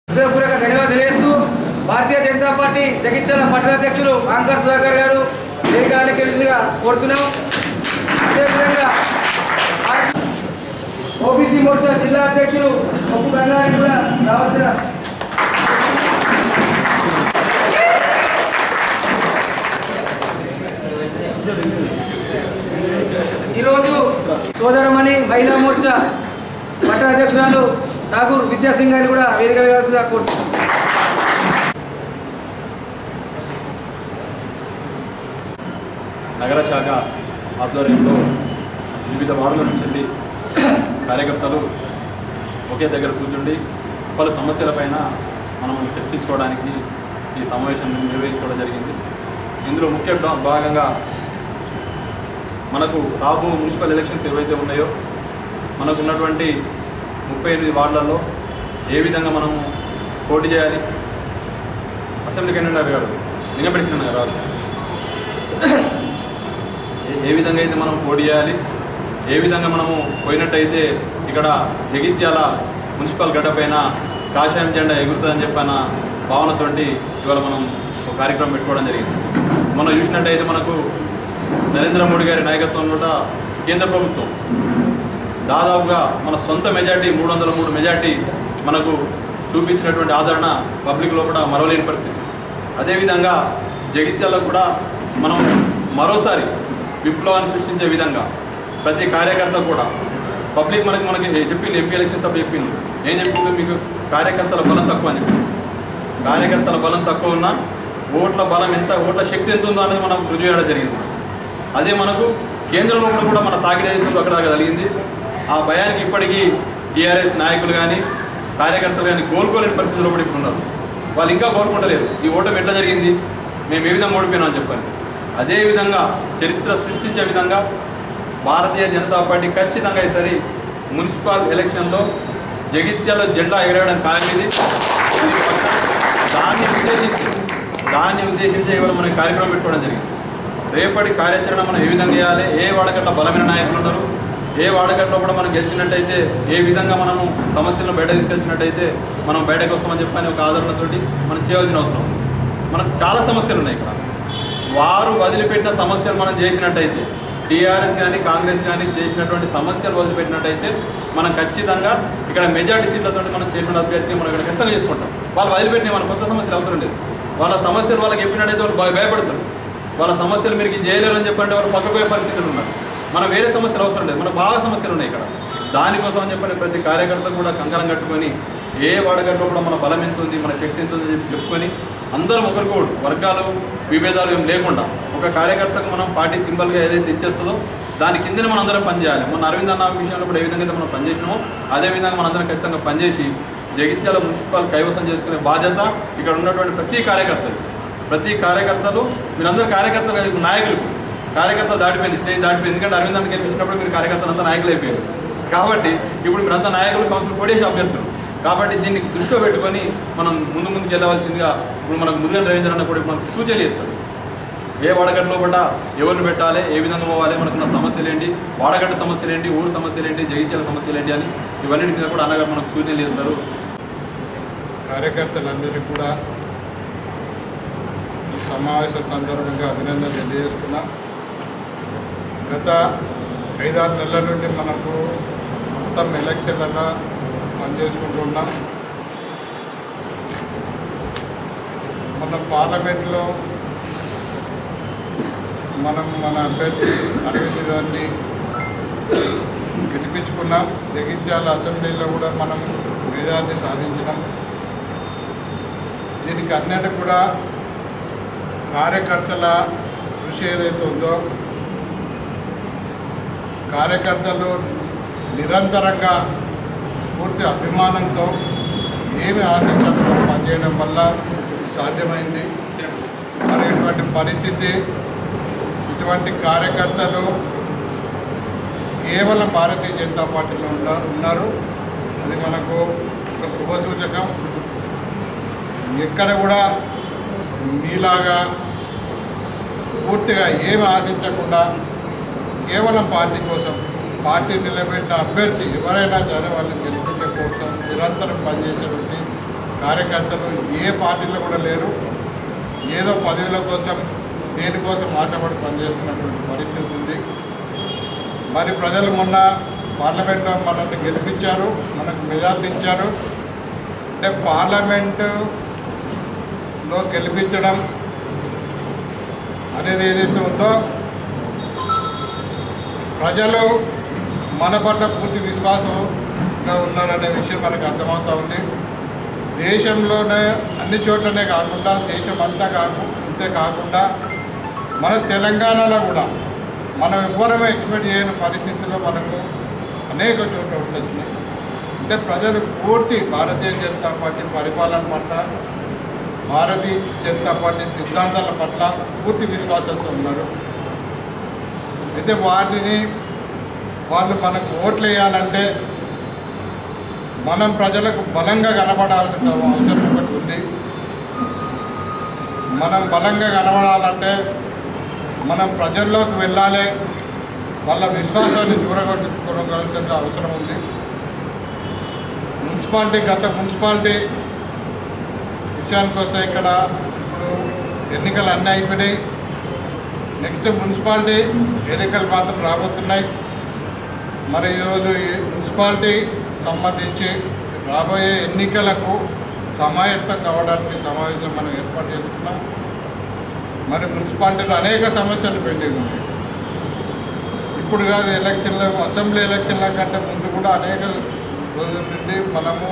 హృదయపూర్వక ధన్యవాదాలు తెలియజేస్తూ భారతీయ జనతా పార్టీ జగిత్యాల పట్టణాధ్యక్షులు ఆంకర్ సుధాకర్ గారు వేగాలకి వెళ్ళిగా కోరుతున్నాం అదేవిధంగా ఓబీసీ మోర్చా జిల్లా అధ్యక్షులు ఒప్పు గంగారాన్ని కూడా రావాల్సిన ఈరోజు సోదరమణి మహిళా మోర్చా పట్టణ అధ్యక్షురాలు ఠాగూర్ విద్యాసింగ్ గారిని కూడా వేదిక వేయాల్సిందిగా కోరుతున్నాం నగర శాఖ ఆధ్వర్యంలో వివిధ వార్డుల నుంచి వెళ్ళి కార్యకర్తలు ఒకే దగ్గర కూర్చుండి పలు సమస్యలపైన మనం చర్చించుకోవడానికి ఈ సమావేశం నిర్వహించుకోవడం జరిగింది ఇందులో ముఖ్య భా- భాగంగా మనకు రాబో మున్సిపల్ ఎలక్షన్స్ ఏవైతే ఉన్నాయో మనకు ఉన్నటువంటి ముప్పై ఎనిమిది వార్డులలో ఏ విధంగా మనము పోటీ చేయాలి అసెంబ్లీ క్యాండిడేట్ గారు లింగపెడిసిన గారు రావచ్చు ఏ- ఏ విధంగా అయితే మనం పోటీ చేయాలి ఏ విధంగా మనము పోయినట్టయితే ఇక్కడ జగిత్యాల మున్సిపల్ గడ్డ పైన కాషాయం జెండా ఎగురుతుందని చెప్పిన భావనతోటి ఇవాళ మనం ఒక కార్యక్రమం పెట్టుకోవడం జరిగింది మనం చూసినట్టయితే మనకు నరేంద్ర మోడీ గారి నాయకత్వంలో కూడా కేంద్ర ప్రభుత్వం దాదాపుగా మన సొంత మెజార్టీ మూడు వందల మూడు మెజార్టీ మనకు చూపించినటువంటి ఆదరణ పబ్లిక్లో కూడా మరవలేని పరిస్థితి అదేవిధంగా జగిత్యాలలో కూడా మనం మరోసారి విప్లవాన్ని సృష్టించే విధంగా ప్రతి కార్యకర్త కూడా పబ్లిక్ మనకి మనకి చెప్పింది ఎంపీ ఎలక్షన్స్ అప్పుడు చెప్పింది ఏం చెప్పిందో మీకు కార్యకర్తల బలం తక్కువ అని చెప్పింది కార్యకర్తల బలం తక్కువ ఉన్నా ఓట్ల బలం ఎంత ఓట్ల శక్తి ఎంత ఉందో అనేది మనం రుజువు చేయడం జరిగింది అదే మనకు కేంద్రంలో కూడా కూడా మన తాకిడి ఏదైతుందో అక్కడ దాకా కలిగింది ఆ భయానికి ఇప్పటికీ టీఆర్ఎస్ నాయకులు కానీ కార్యకర్తలు కానీ కోలుకోలేని పరిస్థితిలో కూడా ఇప్పుడు ఉన్నారు వాళ్ళు ఇంకా కోలుకుంటలేరు ఈ ఓటమి ఎట్లా జరిగింది మేము ఏ విధంగా ఓడిపోయినాం అని చెప్పని అదేవిధంగా చరిత్ర సృష్టించే విధంగా భారతీయ జనతా పార్టీ ఖచ్చితంగా ఈసారి మున్సిపల్ ఎలక్షన్లో జగిత్యాల జెండా ఎగరేయడం ఖాయమిది దాన్ని ఉద్దేశించి దాన్ని ఉద్దేశించి ఇవాళ మనం ఈ కార్యక్రమం పెట్టుకోవడం జరిగింది రేపటి కార్యాచరణ మనం ఏ విధంగా చేయాలి ఏ వాడగట్ల బలమైన నాయకులు ఉన్నారు ఏ వాడగట్లో కూడా మనం గెలిచినట్టయితే ఏ విధంగా మనము సమస్యలను బయట తీసుకొచ్చినట్టయితే మనం బయటకు వస్తామని చెప్పని ఒక ఆదరణతోటి మనం చేయవలసిన అవసరం ఉంది. మనకు చాలా సమస్యలు ఉన్నాయి ఇక్కడ వారు వదిలిపెట్టిన సమస్యలు మనం చేసినట్టయితే టీఆర్ఎస్ కానీ కాంగ్రెస్ కానీ చేసినటువంటి సమస్యలు వదిలిపెట్టినట్టయితే మనం ఖచ్చితంగా ఇక్కడ మెజార్టీ సీట్లతో మనం చైర్మన్ అభ్యర్థిని మనం ఇక్కడ ఖచ్చితంగా చేసుకుంటాం వాళ్ళు వదిలిపెట్టిన మన కొత్త సమస్యలు అవసరం లేదు వాళ్ళ సమస్యలు వాళ్ళకి చెప్పినట్టయితే వాళ్ళు భయ- భయపడతారు వాళ్ళ సమస్యలు మీరు ఇది చేయలేరు అని చెప్పండి వాళ్ళు పక్కపోయే పరిస్థితులు ఉన్నారు మనం వేరే సమస్యలు అవసరం లేదు మనకు బాగా సమస్యలు ఉన్నాయి ఇక్కడ దానికోసం అని చెప్పని ప్రతి కార్యకర్త కూడా కంకణం కట్టుకొని ఏ వాడగట్లో కూడా మన బలం ఎంత ఉంది మన శక్తి ఎంత ఉంది అని చెప్పి చెప్పుకొని అందరం ఒకరికోడు వర్గాలు విభేదాలు ఏం లేకుండా ఒక కార్యకర్తకు మనం పార్టీ సింబల్గా ఏదైతే ఇచ్చేస్తుందో దాని కిందనే మనం అందరం పనిచేయాలి మన అరవింద్ అన్న విషయంలో కూడా ఏ విధంగా అయితే మనం పనిచేసినామో అదే విధంగా మనం అందరం ఖచ్చితంగా పనిచేసి జగిత్యాల మున్సిపల్ కైవసం చేసుకునే బాధ్యత ఇక్కడ ఉన్నటువంటి ప్రతి కార్యకర్తలు ప్రతి కార్యకర్తలు మీరందరూ కార్యకర్తలు కాదు, ఇప్పుడు నాయకులు కార్యకర్తలు దాటిపోయింది స్టేజ్ దాటిపోయింది ఎందుకంటే అరవింద్ అన్న గెలిపించినప్పుడు మీరు కార్యకర్తలు అంతా నాయకులు అయిపోయారు కాబట్టి ఇప్పుడు మీరంతా నాయకులు కౌన్సిల్ కోడేసి అభ్యర్థులు కాబట్టి దీన్ని దృష్టిలో పెట్టుకొని మనం ముందు ముందుకు వెళ్ళవలసిందిగా ఇప్పుడు మనకు ముదిగన్ రవీంద్ర అన్న కూడా ఇప్పుడు మనకు సూచనలు చేస్తారు ఏ వాడగట్టులో కూడా ఎవరిని పెట్టాలి ఏ విధంగా పోవాలి మనకున్న సమస్యలు ఏంటి వాడగట్టు సమస్యలు ఏంటి ఊరు సమస్యలు ఏంటి జగిత్యాల సమస్యలు ఏంటి అని ఇవన్నిటి మీద కూడా అన్నగారు మనకు సూచనలు చేస్తారు కార్యకర్తలందరికీ కూడా ఈ సమావేశం సందర్భంగా అభినందన తెలియజేస్తున్నా గత ఐదారు నెలల నుండి మనకు మొత్తం ఎలక్షన్లలో పనిచేసుకుంటూ ఉన్నాం మన పార్లమెంట్లో మనం మన అభ్యర్థి అరవింద్ గారిని గెలిపించుకున్నాం జగిత్యాల అసెంబ్లీలో కూడా మనం మెజార్టీ సాధించినాం దీనికి అన్నిటి కూడా కార్యకర్తల కృషి ఏదైతే ఉందో కార్యకర్తలు నిరంతరంగా పూర్తి అభిమానంతో ఏమి ఆశించడంతో పనిచేయడం వల్ల ఇది సాధ్యమైంది మరి ఇటువంటి పరిస్థితి ఇటువంటి కార్యకర్తలు కేవలం భారతీయ జనతా పార్టీలో ఉన్న ఉన్నారు అది మనకు ఒక శుభసూచకం ఎక్కడ కూడా మీలాగా పూర్తిగా ఏమి ఆశించకుండా కేవలం పార్టీ కోసం పార్టీ నిలబెట్టిన అభ్యర్థి ఎవరైనా సరే వాళ్ళని గెలిపించే కోసం నిరంతరం పనిచేసేటువంటి కార్యకర్తలు ఏ పార్టీలో కూడా లేరు ఏదో పదవుల కోసం దేనికోసం ఆశపడి పనిచేస్తున్నటువంటి పరిస్థితి ఉంది మరి ప్రజలు మొన్న పార్లమెంట్లో మనల్ని గెలిపించారు మనకు మెజార్టీ ఇచ్చారు అంటే పార్లమెంటులో గెలిపించడం అనేది ఏదైతే ఉందో ప్రజలు మన పట్ల పూర్తి విశ్వాసంగా ఉన్నారనే విషయం మనకు అర్థమవుతా ఉంది దేశంలోనే అన్ని చోట్లనే కాకుండా దేశం అంతా కాకు అంతే కాకుండా మన తెలంగాణలో కూడా మనం ఎవ్వరమే ఎక్స్పెక్ట్ చేయని పరిస్థితుల్లో మనకు అనేక చోట్ల వచ్చినాయి అంటే ప్రజలు పూర్తి భారతీయ జనతా పార్టీ పరిపాలన పట్ల భారతీయ జనతా పార్టీ సిద్ధాంతాల పట్ల పూర్తి విశ్వాసంతో ఉన్నారు అయితే వాటిని వాళ్ళు మనకు ఓట్లు వేయాలంటే మనం ప్రజలకు బలంగా కనబడాల్సిన అవసరం ఒకటి ఉంది మనం బలంగా కనబడాలంటే మనం ప్రజల్లోకి వెళ్ళాలి వాళ్ళ విశ్వాసాన్ని చూరగొట్టుకోగలసిన అవసరం ఉంది మున్సిపాలిటీ గత మున్సిపాలిటీ విషయానికి వస్తే ఇక్కడ ఇప్పుడు ఎన్నికలు అన్నీ అయిపోయినాయి నెక్స్ట్ మున్సిపాలిటీ ఎన్నికలు మాత్రం రాబోతున్నాయి మరి ఈరోజు ఈ మున్సిపాలిటీ సంబంధించి రాబోయే ఎన్నికలకు సమాయత్తం కావడానికి సమావేశం మనం ఏర్పాటు చేసుకున్నాం మరి మున్సిపాలిటీలో అనేక సమస్యలు పెండింగ్ ఉన్నాయి ఇప్పుడు కాదు ఎలక్షన్ల అసెంబ్లీ ఎలక్షన్ల కంటే ముందు కూడా అనేక రోజుల నుండి మనము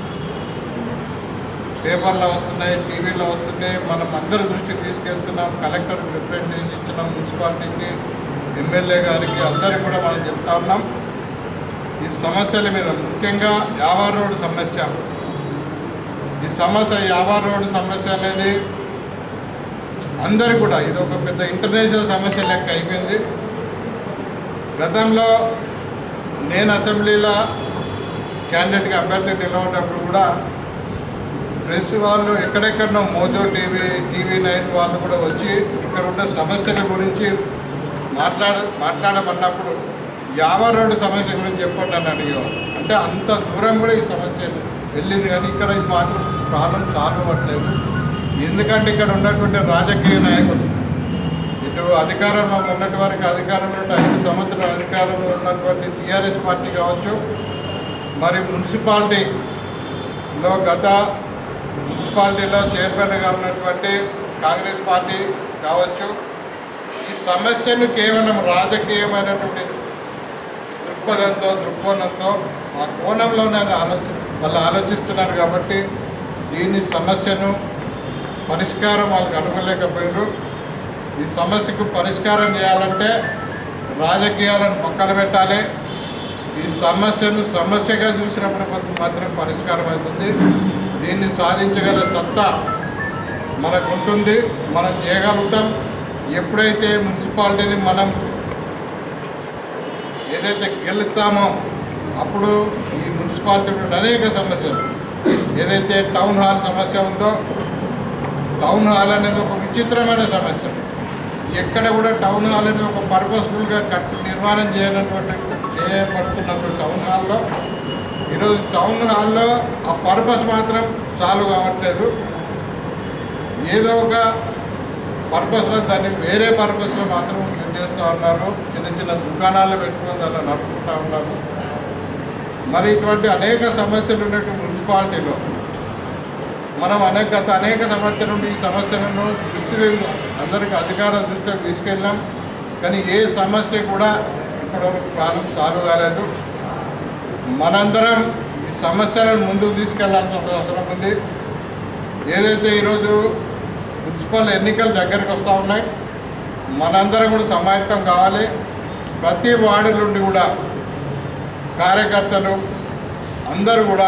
పేపర్లో వస్తున్నాయి టీవీలో వస్తున్నాయి మనం అందరి దృష్టికి తీసుకెళ్తున్నాం కలెక్టర్కి రిప్రజెంటేషన్ ఇచ్చినాం మున్సిపాలిటీకి ఎమ్మెల్యే గారికి అందరికి కూడా మనం చెప్తా ఉన్నాం ఈ సమస్యల మీద ముఖ్యంగా యావా రోడ్డు సమస్య ఈ సమస్య యావా రోడ్డు సమస్య అనేది అందరు కూడా ఇది ఒక పెద్ద ఇంటర్నేషనల్ సమస్య లెక్క అయిపోయింది గతంలో నేను అసెంబ్లీలో క్యాండిడేట్గా అభ్యర్థి నిలబడినప్పుడు కూడా ప్రెస్ వాళ్ళు ఎక్కడెక్కడనో మోజో టీవీ టీవీ నైన్ వాళ్ళు కూడా వచ్చి ఇక్కడ ఉన్న సమస్యల గురించి మాట్లాడ మాట్లాడమన్నప్పుడు యాభై రోడ్డు సమస్య గురించి చెప్పండి అని అడిగేవారు అంటే అంత దూరం కూడా ఈ సమస్య వెళ్ళింది కానీ ఇక్కడ ఇది మాత్రం ప్రాబ్లం సాల్వ్ అవ్వట్లేదు ఎందుకంటే ఇక్కడ ఉన్నటువంటి రాజకీయ నాయకులు ఇటు అధికారంలో ఉన్నటి వరకు అధికారంలో ఉంటే ఐదు సంవత్సరాల అధికారంలో ఉన్నటువంటి టీఆర్ఎస్ పార్టీ కావచ్చు మరి మున్సిపాలిటీలో గత మున్సిపాలిటీలో చైర్మన్గా ఉన్నటువంటి కాంగ్రెస్ పార్టీ కావచ్చు ఈ సమస్యను కేవలం రాజకీయమైనటువంటి దృక్పథంతో దృక్కోణంతో ఆ కోణంలోనే అది ఆలోచి వాళ్ళు ఆలోచిస్తున్నారు కాబట్టి దీని సమస్యను పరిష్కారం వాళ్ళకి అనుకోలేకపోయారు ఈ సమస్యకు పరిష్కారం చేయాలంటే రాజకీయాలను పక్కన పెట్టాలి ఈ సమస్యను సమస్యగా చూసినప్పుడు మాత్రం పరిష్కారం అవుతుంది దీన్ని సాధించగల సత్తా మనకు ఉంటుంది మనం చేయగలుగుతాం ఎప్పుడైతే మున్సిపాలిటీని మనం ఏదైతే గెలుస్తామో అప్పుడు ఈ మున్సిపాలిటీ నుండి అనేక సమస్యలు ఏదైతే టౌన్ హాల్ సమస్య ఉందో టౌన్ హాల్ అనేది ఒక విచిత్రమైన సమస్య ఎక్కడ కూడా టౌన్ హాల్ అనేది ఒక పర్పస్ఫుల్గా కట్టు నిర్మాణం చేయనటువంటి చేయబడుతున్నటువంటి టౌన్ హాల్లో ఈరోజు టౌన్ హాల్లో ఆ పర్పస్ మాత్రం సాల్వ్ కావట్లేదు ఏదో ఒక పర్పస్లో దాన్ని వేరే పర్పస్లో మాత్రం యూజ్ చేస్తూ ఉన్నారు చిన్న చిన్న దుకాణాలు పెట్టుకొని దాన్ని నడుపుకుంటూ ఉన్నారు మరి ఇటువంటి అనేక సమస్యలు ఉన్నటువంటి మున్సిపాలిటీలో మనం అనేక గత అనేక సంవత్సరం నుండి ఈ సమస్యలను దృష్టికి అందరికీ అధికార దృష్టికి తీసుకెళ్ళాం కానీ ఏ సమస్య కూడా ఇప్పటివరకు ప్రాబ్లం సాల్వ్ కాలేదు మనందరం ఈ సమస్యలను ముందుకు తీసుకెళ్లాల్సిన అవసరం ఉంది ఏదైతే ఈరోజు మున్సిపల్ ఎన్నికలు దగ్గరికి వస్తూ ఉన్నాయి మనందరం కూడా సమాయత్తం కావాలి ప్రతి వార్డు నుండి కూడా కార్యకర్తలు అందరూ కూడా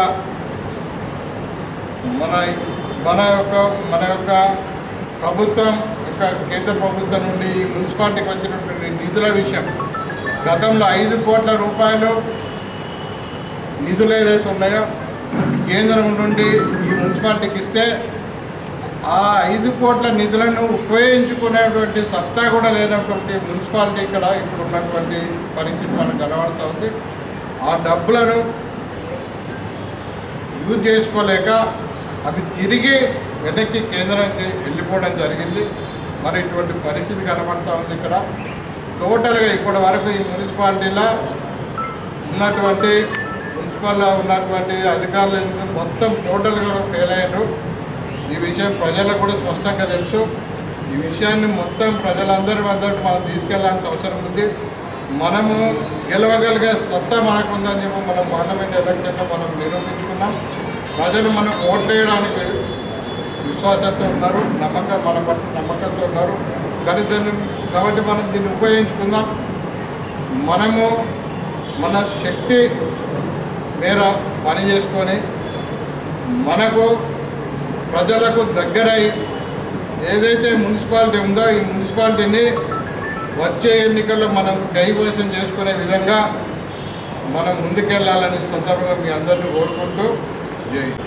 మన మన యొక్క మన యొక్క ప్రభుత్వం యొక్క కేంద్ర ప్రభుత్వం నుండి ఈ మున్సిపాలిటీకి వచ్చినటువంటి నిధుల విషయం గతంలో ఐదు కోట్ల రూపాయలు నిధులు ఏదైతే ఉన్నాయో కేంద్రం నుండి ఈ మున్సిపాలిటీకి ఇస్తే ఆ ఐదు కోట్ల నిధులను ఉపయోగించుకునేటువంటి సత్తా కూడా లేనటువంటి మున్సిపాలిటీ ఇక్కడ ఇప్పుడు ఉన్నటువంటి పరిస్థితి మనకు కనబడుతూ ఉంది ఆ డబ్బులను యూజ్ చేసుకోలేక అవి తిరిగి వెనక్కి కేంద్రానికి వెళ్ళిపోవడం జరిగింది మరి ఇటువంటి పరిస్థితి కనబడతా ఉంది ఇక్కడ టోటల్గా ఇప్పటి వరకు ఈ మున్సిపాలిటీలో ఉన్నటువంటి మున్సిపల్లో ఉన్నటువంటి అధికారులు మొత్తం టోటల్గా ఫెయిల్ అయ్యారు ఈ విషయం ప్రజలకు కూడా స్పష్టంగా తెలుసు ఈ విషయాన్ని మొత్తం ప్రజలందరి వద్దకు మనం తీసుకెళ్లాల్సిన అవసరం ఉంది మనము గెలవగలిగే సత్తా మనకు ఉందని చెప్పి మనం పార్లమెంట్ ఎలక్షన్లో మనం నిరూపించుకున్నాం ప్రజలు మనం ఓట్లు వేయడానికి విశ్వాసంతో ఉన్నారు నమ్మకం మన పట్ల నమ్మకంతో ఉన్నారు కానీ దాన్ని కాబట్టి మనం దీన్ని ఉపయోగించుకుందాం మనము మన శక్తి మేర పని చేసుకొని మనకు ప్రజలకు దగ్గరై ఏదైతే మున్సిపాలిటీ ఉందో ఈ మున్సిపాలిటీని వచ్చే ఎన్నికల్లో మనం కైవసం చేసుకునే విధంగా మనం ముందుకెళ్లాలనే సందర్భంగా మీ అందరిని కోరుకుంటూ జై హింద్.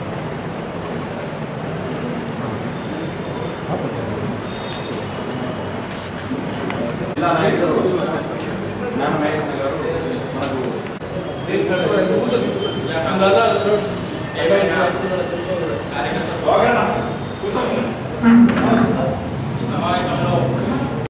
జిల్లా నాయకులు జ్ఞానమయ్య గారు మనకు అందువల్ల ఏమైనా